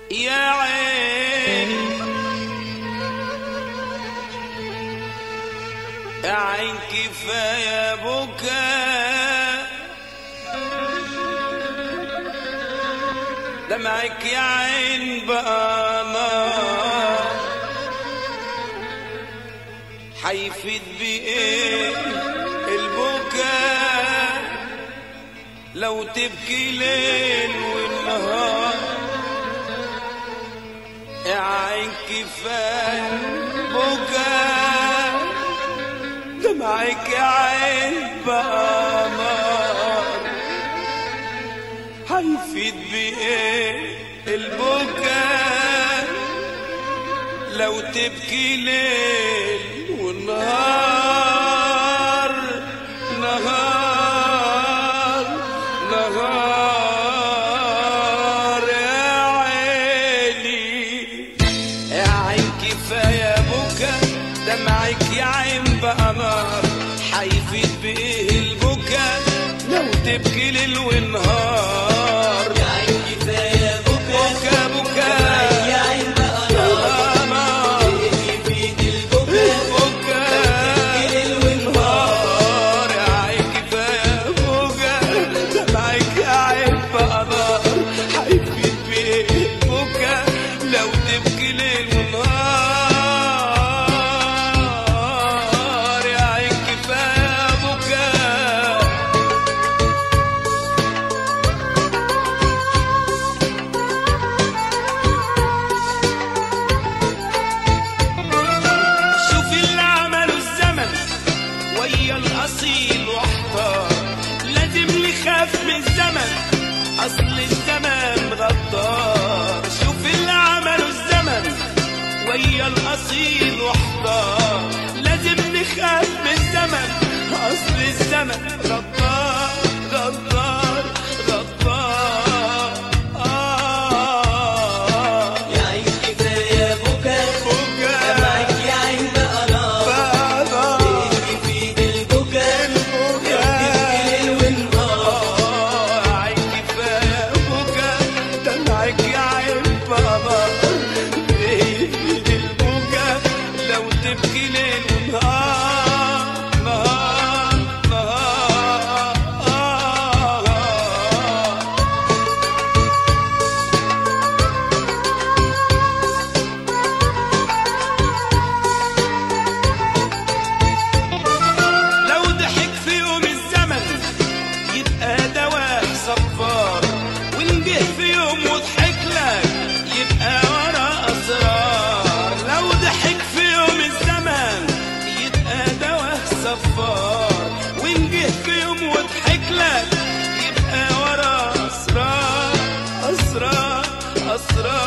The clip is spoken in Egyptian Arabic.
يا عين يا عين كفاية بكاء دمعك يا عين بقى نار حيفيد بإيه البكاء لو تبكي ليل والنهار يا عين كفاية بكاء دمعك يا عين بقى نار هيفيد بإيه البكاء لو تبكي ليل ونهار نهار نهار يا عيني يا عين كفاية بكا دمعك يا عين بقى نار حيفيد بإيه البكا لو تبكي ليل ونهار يا عين كفاية بكا بكا بكا يا عين بقى نار نار يفيد البكا بكا ليل ونهار نار يا عين كفاية بكا دمعك يا عين بقى نار حيفيد بإيه البكا لو تبكي ليل ونهار يا عين كفاية بكا شوف اللي عمله الزمن ويا الاصيل واحتار لازم نخاف من الزمن اصل الزمن غدار شوف اللي عمله الزمن ويا الاصيل واحتار لازم نخاف من الزمن اصل الزمن غدار غدار غدار آه يا عين كفاية بكا بكا دمعك يا عين بقى نار بقى يفيد البكا ليل ونهار عين كفاية بكا دمعك يا عين بابا بإيد البكا لو تبكي ليل ونهار نهار نهار لو ضحك في يوم الزمن يبقى دواء صفار وان جه في يوم وضحك لك يبقى ورا اسرار لو ضحك في يوم الزمن يبقى دواء صفار وان جه في يوم وضحك لك يبقى ورا اسرار اسرار اسرار